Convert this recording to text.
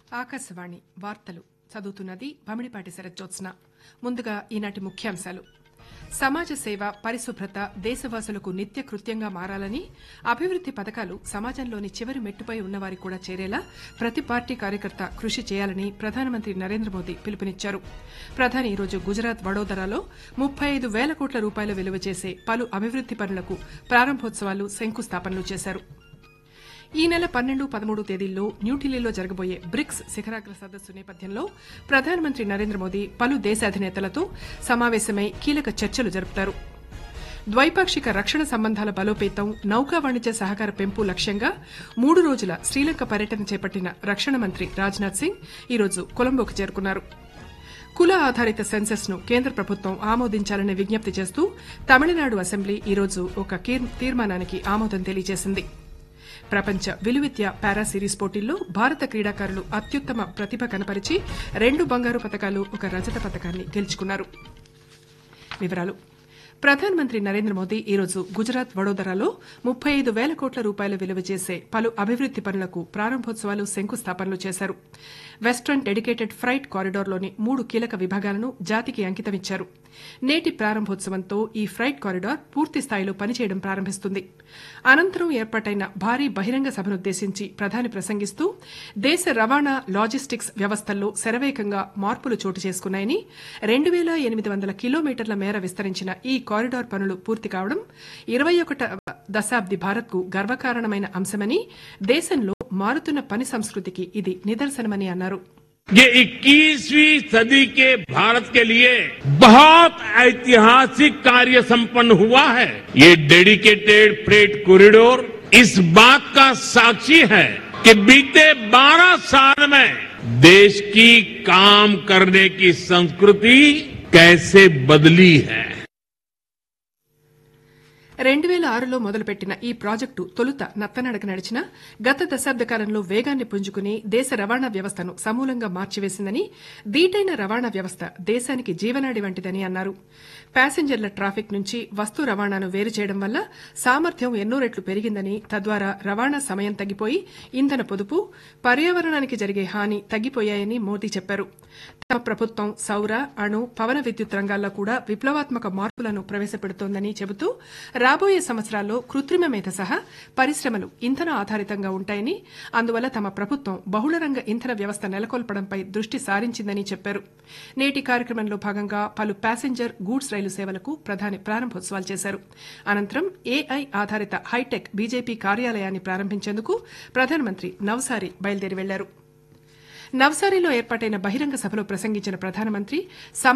ఆకాశవాణి వార్తలు చదువుతున్నది భమిడిపాటి శరజ్జోత్స్న ముందుగా ఈనాటి ముఖ్యాంశాలు సమాజ సేవ పరిశుభ్రత దేశవాసులకు నిత్య కృత్యంగా మారాలని అభివృద్ది పథకాలు సమాజంలోని చివరి మెట్టుపై ఉన్నవారి కూడా చేరేలా ప్రతి పార్టీ కార్యకర్త కృషి చేయాలని ప్రధానమంత్రి నరేంద్ర మోదీ పిలుపునిచ్చారు ప్రధాని ఈరోజు గుజరాత్ వడోదరాలో ముప్పై ఐదు వేల కోట్ల రూపాయల విలువ చేసే పలు అభివృద్ది పనులకు ప్రారంభోత్సవాలు శంకుస్థాపనలు చేశారు ఈ నెల పన్నెండు పదమూడు తేదీల్లో న్యూఢిల్లీలో జరగబోయే బ్రిక్స్ శిఖరాగ్ర సదస్సు నేపథ్యంలో ప్రధానమంత్రి నరేంద్ర మోదీ పలు దేశాధినేతలతో సమావేశమై కీలక చర్చలు జరుపుతారు ద్వైపాక్షిక రక్షణ సంబంధాల బలోపేతం నౌకా వాణిజ్య సహకార పెంపు లక్ష్యంగా మూడు రోజుల శ్రీలంక పర్యటన చేపట్టిన రక్షణ మంత్రి రాజ్నాథ్ సింగ్ ఈరోజు కొలంబోకు చేరుకున్నారు కుల ఆధారిత సెన్సెస్ ను కేంద్ర ప్రభుత్వం ఆమోదించాలని విజ్ఞప్తి చేస్తూ తమిళనాడు అసెంబ్లీ ఈరోజు ఒక తీర్మానానికి ఆమోదం తెలియజేసింది ప్రపంచ విలువిద్య పారా సిరీస్ పోటీల్లో భారత క్రీడాకారులు అత్యుత్తమ ప్రతిభ కనపరిచి రెండు బంగారు పతకాలు ఒక రజత పతకాన్ని గెలుచుకున్నారు వివరాలు ప్రధానమంత్రి నరేంద్ర మోదీ ఈరోజు గుజరాత్ వడోదరాలో ముప్పై ఐదు వేల కోట్ల రూపాయల విలువ చేసే పలు అభివృద్ది పనులకు ప్రారంభోత్సవాలు శంకుస్థాపనలు చేశారు వెస్టర్న్ డెడికేటెడ్ ఫ్రైట్ కారిడార్లోని మూడు కీలక విభాగాలను జాతికి అంకితమిచ్చారు నేటి ప్రారంభోత్సవంతో ఈ ఫ్రైట్ కారిడార్ పూర్తి స్థాయిలో పనిచేయడం ప్రారంభిస్తుంది అనంతరం ఏర్పాటైన భారీ బహిరంగ సభనుద్దేశించి ప్రధాని ప్రసంగిస్తూ దేశ రవాణా లాజిస్టిక్స్ వ్యవస్థల్లో శరవేగంగా మార్పులు చోటు చేసుకున్నాయని రెండు వేల ఎనిమిది వందల కిలోమీటర్ల మేర విస్తరించిన ఈ కారిడార్ పనులు పూర్తి కావడం ఇరవై ఒకటవ దశాబ్ది భారత్కు గర్వకారణమైన అంశమని దేశంలో మారుతున్న పని సంస్కృతికి ఇది నిదర్శనమని అన్నారు ये 21वीं सदी के भारत के लिए बहुत ऐतिहासिक कार्य संपन्न हुआ है ये डेडिकेटेड फ्रेट कॉरिडोर इस बात का साक्षी है कि बीते 12 साल में देश की काम करने की संस्कृति कैसे बदली है రెండు వేల ఆరులో మొదలుపెట్టిన ఈ ప్రాజెక్టు తొలుత నత్తనడక నడిచినా గత దశాబ్ద కాలంలో వేగాన్ని పుంజుకుని దేశ రవాణా వ్యవస్థను సమూలంగా మార్చివేసిందని దీటైన రవాణా వ్యవస్థ దేశానికి జీవనాడి వంటిదని అన్నారు ప్యాసింజర్ల ట్రాఫిక్ నుంచి వస్తు రవాణాను వేరు చేయడం వల్ల సామర్థ్యం ఎన్నో రెట్లు పెరిగిందని తద్వారా రవాణా సమయం తగ్గిపోయి ఇంధన పొదుపు పర్యావరణానికి జరిగే హాని తగ్గిపోయాయని మోదీ చెప్పారు తమ ప్రభుత్వం సౌర అణు పవన విద్యుత్ రంగాల్లో కూడా విప్లవాత్మక మార్పులను ప్రవేశపెడుతోందని చెబుతూ రాబోయే సంవత్సరాల్లో కృత్రిమ మేధ సహా పరిశ్రమలు ఇంధన ఆధారితంగా ఉంటాయని అందువల్ల తమ ప్రభుత్వం బహుళరంగ ఇంధన వ్యవస్థ నెలకొల్పడంపై దృష్టి సారించిందని చెప్పారు నేటి కార్యక్రమంలో భాగంగా పలు ప్యాసింజర్ గూడ్స్ రైలు సేవలకు ప్రధాని ప్రారంభోత్సవాలు చేశారు అనంతరం ఏఐ ఆధారిత హైటెక్ బీజేపీ కార్యాలయాన్ని ప్రారంభించేందుకు ప్రధానమంత్రి నవసారి బయలుదేరి వెళ్లారు నవ్సారీలో ఏర్పాటైన బహిరంగ సభలో ప్రసంగించిన ప్రధానమంత్రి